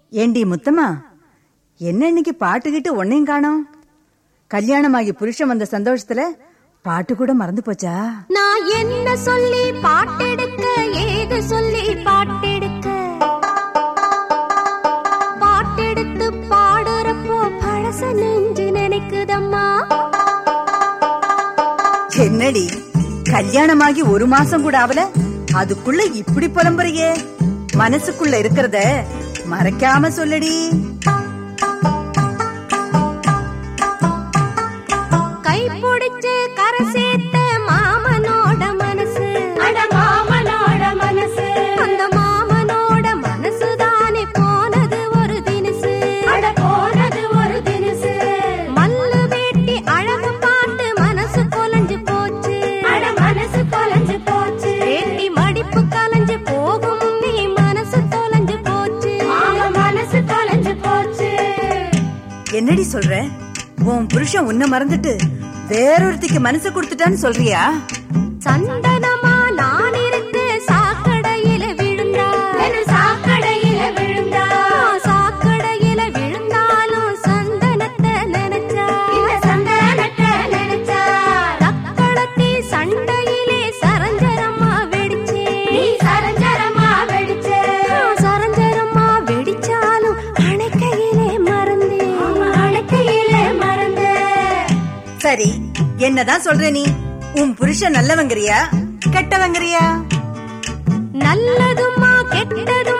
ஏண்டி முத்தம்மா என்ன இன்னைக்கு பாட்டுக்கிட்டு ஒன்னையும் காணோம் கல்யாணமாகி புருஷன் வந்த சந்தோஷத்துல பாட்டு கூட மறந்து போச்சா நான் என்ன சொல்லி பாட்டெடுக்க ஏது சொல்லி பாட்டெடுக்க பாட்டெடுத்து பாடுறப்போ பழச நெஞ்சு நினைக்குதம்மா என்னடி கல்யாணமாகி ஒரு மாசம் கூட ஆகல அதுக்குள்ள இப்படி புலம்புறியே மனசுக்குள்ள இருக்கிறத மறைக்காம சொல்லடி கை பிடிச்சு கரை சேர்த்த மாமனோட மனசு அட மாமனோட மனசு அந்த மாமனோட மனசு தானே போனது ஒரு தினசு அட போனது ஒரு தினசு மல்லு வேட்டி அழகு பாட்டு மனசு கொலைஞ்சு போச்சு அட மனசு கொலைஞ்சு போச்சு வேட்டி மடிப்பு கலைஞ்சு போகும் நீ மனசு தொலைஞ்சு போச்சு மனசு தொலைஞ்சு போச்சு என்னடி சொல்ற உன் புருஷன் உன்னை மறந்துட்டு வேறொருத்திக்கு மனசு கொடுத்துட்டான்னு சொல்றியா சந்தனமா நான் இருக்கு சாக்கடையில விழுந்தா சாக்கடையில விழுந்தா சாக்கடையில விழுந்தாலும் சந்தனத்தை நினைச்சா சந்தனத்தை நினைச்சா தக்களத்தி சண்டையிலே சரஞ்சரமா வெடிச்சே நீ சரஞ்சரமா வெடிச்சே சரஞ்சரமா வெடிச்சாலும் அணைக்கையிலே மறந்தே அணைக்கையிலே மறந்தே சரி என்னதான் சொல்ற நீ உன் புருஷன் நல்லவங்கிறியா கெட்டவங்கிறியா நல்லதுமா கெட்டதுமா